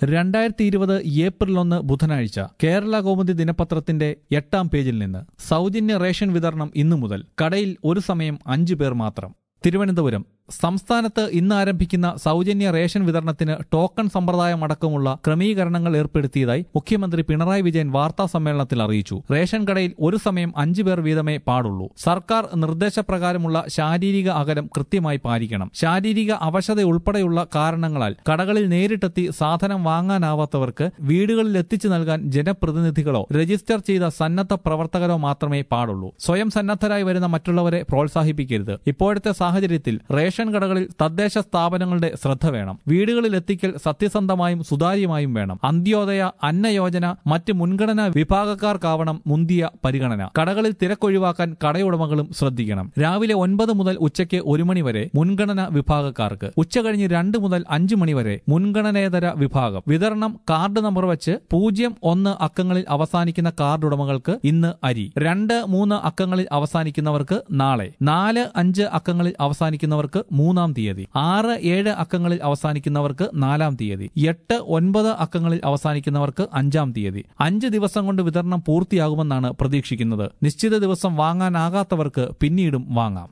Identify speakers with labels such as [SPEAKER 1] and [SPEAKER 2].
[SPEAKER 1] രണ്ടായിരത്തി ഇരുപത് ഏപ്രിൽ ഒന്ന് ബുധനാഴ്ച കേരള കൗമുദി ദിനപത്രത്തിന്റെ എട്ടാം പേജിൽ നിന്ന് സൗജന്യ റേഷൻ വിതരണം ഇന്നു മുതൽ കടയിൽ ഒരു സമയം അഞ്ചു പേർ മാത്രം തിരുവനന്തപുരം സംസ്ഥാനത്ത് ഇന്ന് ആരംഭിക്കുന്ന സൗജന്യ റേഷൻ വിതരണത്തിന് ടോക്കൺ സമ്പ്രദായമടക്കമുള്ള ക്രമീകരണങ്ങൾ ഏർപ്പെടുത്തിയതായി മുഖ്യമന്ത്രി പിണറായി വിജയൻ വാർത്താ സമ്മേളനത്തിൽ അറിയിച്ചു റേഷൻ കടയിൽ ഒരു സമയം അഞ്ചു പേർ വീതമേ പാടുള്ളൂ സർക്കാർ നിർദ്ദേശപ്രകാരമുള്ള ശാരീരിക അകലം കൃത്യമായി പാലിക്കണം ശാരീരിക അവശത ഉൾപ്പെടെയുള്ള കാരണങ്ങളാൽ കടകളിൽ നേരിട്ടെത്തി സാധനം വാങ്ങാനാവാത്തവർക്ക് വീടുകളിൽ എത്തിച്ചു നൽകാൻ ജനപ്രതിനിധികളോ രജിസ്റ്റർ ചെയ്ത സന്നദ്ധ പ്രവർത്തകരോ മാത്രമേ പാടുള്ളൂ സ്വയം സന്നദ്ധരായി വരുന്ന മറ്റുള്ളവരെ പ്രോത്സാഹിപ്പിക്കരുത് ഇപ്പോഴത്തെ സാഹചര്യത്തിൽ റേഷൻ കടകളിൽ തദ്ദേശ സ്ഥാപനങ്ങളുടെ ശ്രദ്ധ വേണം വീടുകളിൽ എത്തിക്കൽ സത്യസന്ധമായും സുതാര്യമായും വേണം അന്ത്യോദയ അന്നയോജന മറ്റ് മുൻഗണനാ വിഭാഗക്കാർക്കാവണം മുന്തിയ പരിഗണന കടകളിൽ തിരക്കൊഴിവാക്കാൻ കടയുടമകളും ശ്രദ്ധിക്കണം രാവിലെ ഒൻപത് മുതൽ ഉച്ചയ്ക്ക് ഒരു മണി വരെ മുൻഗണന വിഭാഗക്കാർക്ക് ഉച്ചകഴിഞ്ഞ് രണ്ട് മുതൽ അഞ്ച് മണി വരെ മുൻഗണനേതര വിഭാഗം വിതരണം കാർഡ് നമ്പർ വെച്ച് പൂജ്യം ഒന്ന് അക്കങ്ങളിൽ അവസാനിക്കുന്ന കാർഡ് ഉടമകൾക്ക് ഇന്ന് അരി രണ്ട് മൂന്ന് അക്കങ്ങളിൽ അവസാനിക്കുന്നവർക്ക് നാളെ നാല് അഞ്ച് അക്കങ്ങളിൽ അവസാനിക്കുന്നവർക്ക് മൂന്നാം തീയതി ആറ് ഏഴ് അക്കങ്ങളിൽ അവസാനിക്കുന്നവർക്ക് നാലാം തീയതി എട്ട് ഒൻപത് അക്കങ്ങളിൽ അവസാനിക്കുന്നവർക്ക് അഞ്ചാം തീയതി അഞ്ച് ദിവസം കൊണ്ട് വിതരണം പൂർത്തിയാകുമെന്നാണ് പ്രതീക്ഷിക്കുന്നത് നിശ്ചിത ദിവസം വാങ്ങാനാകാത്തവർക്ക് പിന്നീടും വാങ്ങാം